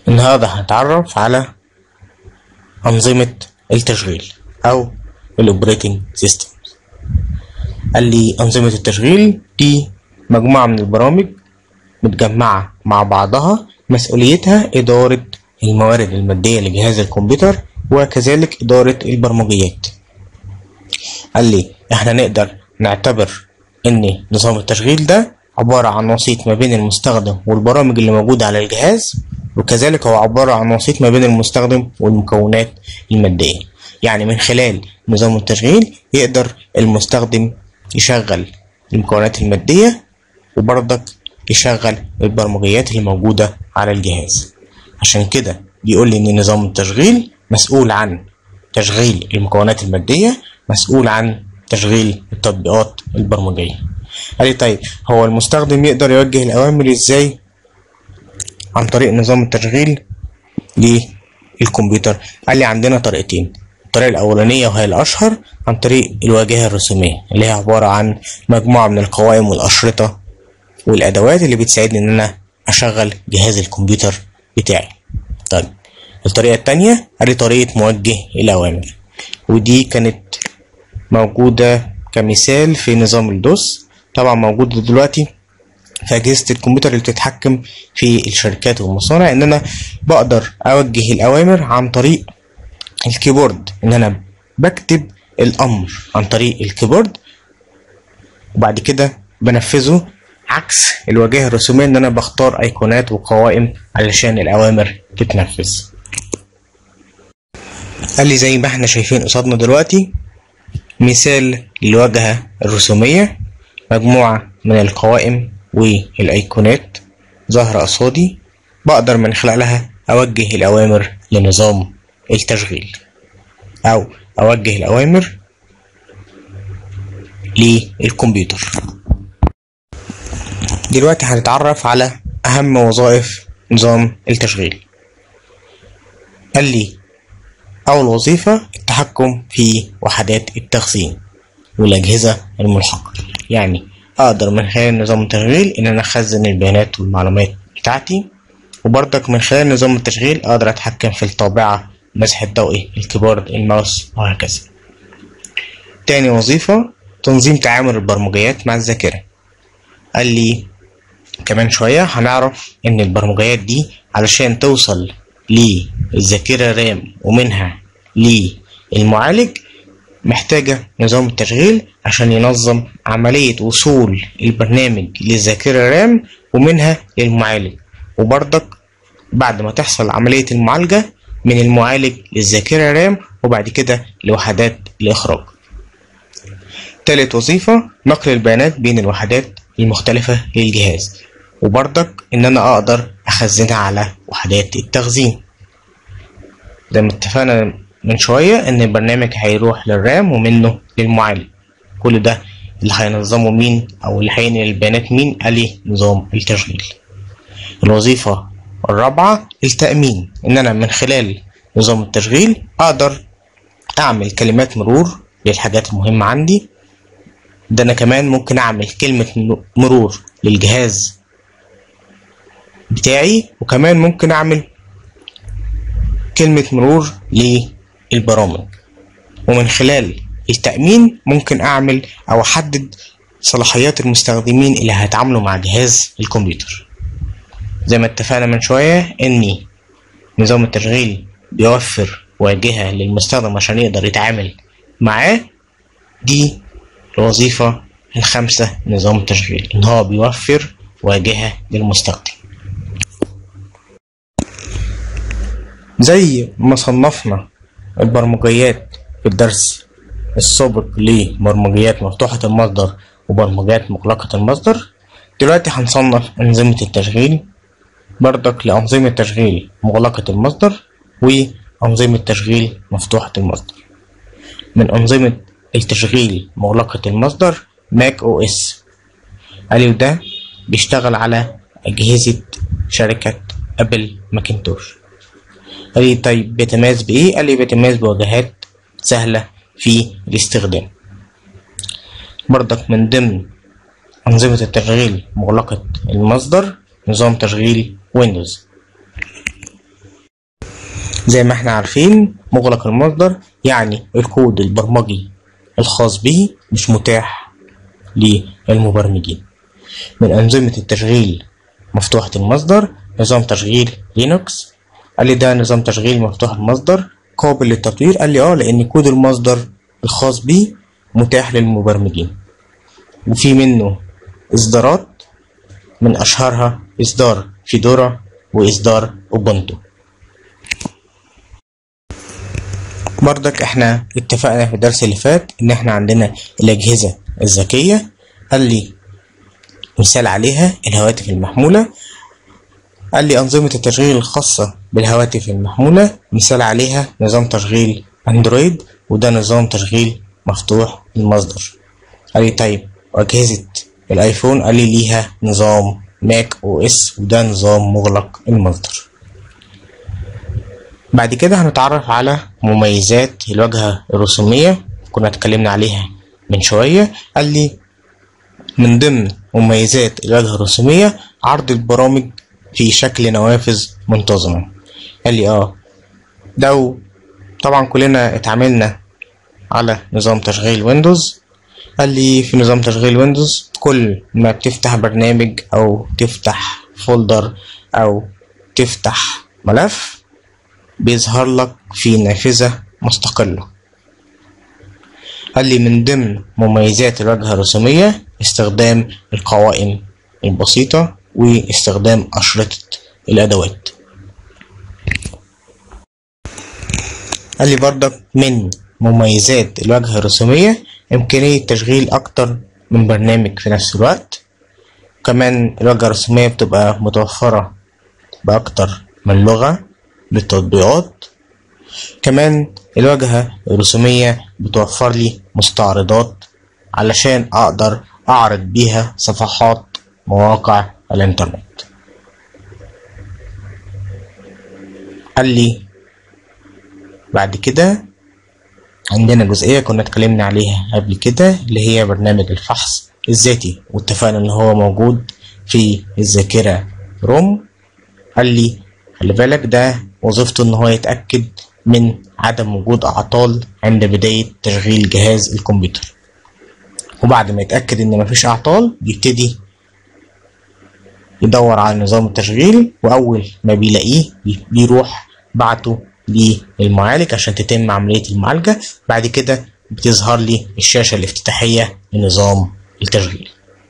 النهاردة هنتعرف على أنظمة التشغيل أو الأوبريتنج سيستم قال لي أنظمة التشغيل دي مجموعة من البرامج متجمعة مع بعضها مسؤوليتها إدارة الموارد المادية لجهاز الكمبيوتر وكذلك إدارة البرمجيات قال لي إحنا نقدر نعتبر إن نظام التشغيل ده عبارة عن وسيط ما بين المستخدم والبرامج اللي موجودة على الجهاز وكذلك هو عبارة عن وسيط ما بين المستخدم والمكونات المادية يعني من خلال نظام التشغيل يقدر المستخدم يشغل المكونات المادية وبرضك يشغل البرمجيات اللي موجودة على الجهاز عشان كده بيقول لي إن نظام التشغيل مسؤول عن تشغيل المكونات المادية مسؤول عن تشغيل التطبيقات البرمجية قال لي طيب هو المستخدم يقدر يوجه الأوامر إزاي عن طريق نظام التشغيل للكمبيوتر قال لي عندنا طريقتين الطريقة الأولانية وهي الأشهر عن طريق الواجهة الرسومية اللي هي عبارة عن مجموعة من القوائم والأشرطة والأدوات اللي بتساعدني إن أنا أشغل جهاز الكمبيوتر بتاعي طيب الطريقة التانية هي طريقة موجه الأوامر ودي كانت موجودة كمثال في نظام الدوس طبعا موجودة دلوقتي في أجهزة الكمبيوتر اللي بتتحكم في الشركات والمصانع إن أنا بقدر أوجه الأوامر عن طريق الكيبورد إن أنا بكتب الأمر عن طريق الكيبورد وبعد كده بنفذه عكس الواجهة الرسومية إن أنا بختار أيقونات وقوائم علشان الأوامر تتنفذ قال لي زي ما احنا شايفين قصادنا دلوقتي مثال للواجهة الرسومية مجموعة من القوائم والأيقونات ظاهرة قصادي بقدر من خلالها أوجه الأوامر لنظام التشغيل أو أوجه الأوامر للكمبيوتر دلوقتي هنتعرف على أهم وظائف نظام التشغيل قال لي أول وظيفة التحكم في وحدات التخزين والأجهزة الملحقة يعني أقدر من خلال نظام التشغيل إن أنا أخزن البيانات والمعلومات بتاعتي وبرضك من خلال نظام التشغيل أقدر أتحكم في الطابعة المسح الضوئي الكيبورد الماوس وهكذا تاني وظيفة تنظيم تعامل البرمجيات مع الذاكرة قال لي كمان شوية هنعرف إن البرمجيات دي علشان توصل للذاكرة رام ومنها للمعالج محتاجة نظام التشغيل عشان ينظم عملية وصول البرنامج للذاكرة رام ومنها للمعالج وبرضك بعد ما تحصل عملية المعالجة من المعالج للذاكرة رام وبعد كده لوحدات الإخراج تالت وظيفة نقل البيانات بين الوحدات المختلفة للجهاز وبرضك إن أنا أقدر أخزنها على وحدات التخزين زي ما اتفقنا من شوية إن البرنامج هيروح للرام ومنه للمعالج كل ده اللي هينظمه مين أو اللي هينقل البيانات مين قالي نظام التشغيل الوظيفة الرابعة التأمين إن أنا من خلال نظام التشغيل أقدر أعمل كلمات مرور للحاجات المهمة عندي ده أنا كمان ممكن أعمل كلمة مرور للجهاز بتاعي وكمان ممكن أعمل كلمة مرور للبرامج ومن خلال التأمين ممكن أعمل أو أحدد صلاحيات المستخدمين اللي هيتعاملوا مع جهاز الكمبيوتر زي ما اتفقنا من شوية إن نظام التشغيل بيوفر واجهة للمستخدم عشان يقدر يتعامل معاه دي الوظيفة الخامسة نظام التشغيل إن هو بيوفر واجهة للمستخدم زي ما صنفنا البرمجيات في الدرس السابق لبرمجيات مفتوحة المصدر وبرمجيات مغلقة المصدر دلوقتي هنصنف أنظمة التشغيل بردك لأنظمة تشغيل مغلقة المصدر وأنظمة تشغيل مفتوحة المصدر من أنظمة التشغيل مغلقة المصدر ماك او اس قالوا ده بيشتغل على أجهزة شركة أبل ماكنتوش قال لي طيب بيتميز بإيه؟ قال لي بيتميز بواجهات سهلة في الاستخدام برضك من ضمن أنظمة التشغيل مغلقة المصدر نظام تشغيل ويندوز زي ما احنا عارفين مغلق المصدر يعني الكود البرمجي الخاص به مش متاح للمبرمجين من أنظمة التشغيل مفتوحة المصدر نظام تشغيل لينوكس قال لي ده نظام تشغيل مفتوح المصدر قابل للتطوير قال لي اه لأن كود المصدر الخاص بيه متاح للمبرمجين وفي منه إصدارات من أشهرها إصدار فيدورا وإصدار أوبونتو برضك احنا اتفقنا في الدرس اللي فات ان احنا عندنا الأجهزة الذكية قال لي مثال عليها الهواتف المحمولة قال لي أنظمة التشغيل الخاصة بالهواتف المحمولة مثال عليها نظام تشغيل أندرويد وده نظام تشغيل مفتوح المصدر قال لي طيب وأجهزة الآيفون قال لي ليها نظام ماك او اس وده نظام مغلق المصدر بعد كده هنتعرف على مميزات الواجهة الرسومية كنا اتكلمنا عليها من شوية قال لي من ضمن مميزات الواجهة الرسومية عرض البرامج في شكل نوافذ منتظمة قال لي اه لو طبعا كلنا اتعاملنا على نظام تشغيل ويندوز قال لي في نظام تشغيل ويندوز كل ما بتفتح برنامج او تفتح فولدر او تفتح ملف بيظهر لك في نافذة مستقلة قال لي من ضمن مميزات الواجهة الرسومية استخدام القوائم البسيطة واستخدام أشرطة الأدوات قال لي برضك من مميزات الواجهة الرسومية إمكانية تشغيل أكتر من برنامج في نفس الوقت كمان الواجهة الرسومية بتبقى متوفرة بأكتر من لغة للتطبيقات كمان الواجهة الرسومية بتوفر لي مستعرضات علشان أقدر أعرض بيها صفحات مواقع الإنترنت قال لي بعد كده عندنا جزئية كنا اتكلمنا عليها قبل كده اللي هي برنامج الفحص الذاتي واتفقنا ان هو موجود في الذاكرة روم قال لي خلي بالك ده وظيفته ان هو يتأكد من عدم وجود اعطال عند بداية تشغيل جهاز الكمبيوتر وبعد ما يتأكد ان مفيش اعطال بيبتدي يدور على نظام التشغيل واول ما بيلاقيه بيروح بعته للمعالج عشان تتم عملية المعالجة بعد كده بتظهر لي الشاشة الافتتاحية لنظام التشغيل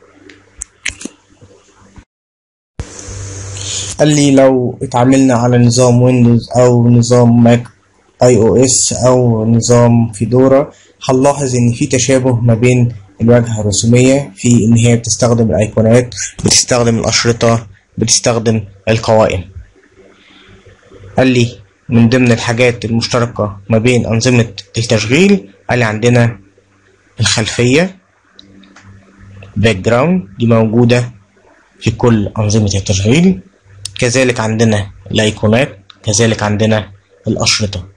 قال لي لو اتعاملنا على نظام ويندوز او نظام ماك اي او اس او نظام فيدورا هنلاحظ ان في تشابه ما بين الواجهة الرسومية في ان هي بتستخدم الايقونات بتستخدم الاشرطة بتستخدم القوائم قال لي من ضمن الحاجات المشتركة ما بين أنظمة التشغيل قال لي عندنا الخلفية باك جراوند دي موجودة في كل أنظمة التشغيل كذلك عندنا الأيقونات كذلك عندنا الأشرطة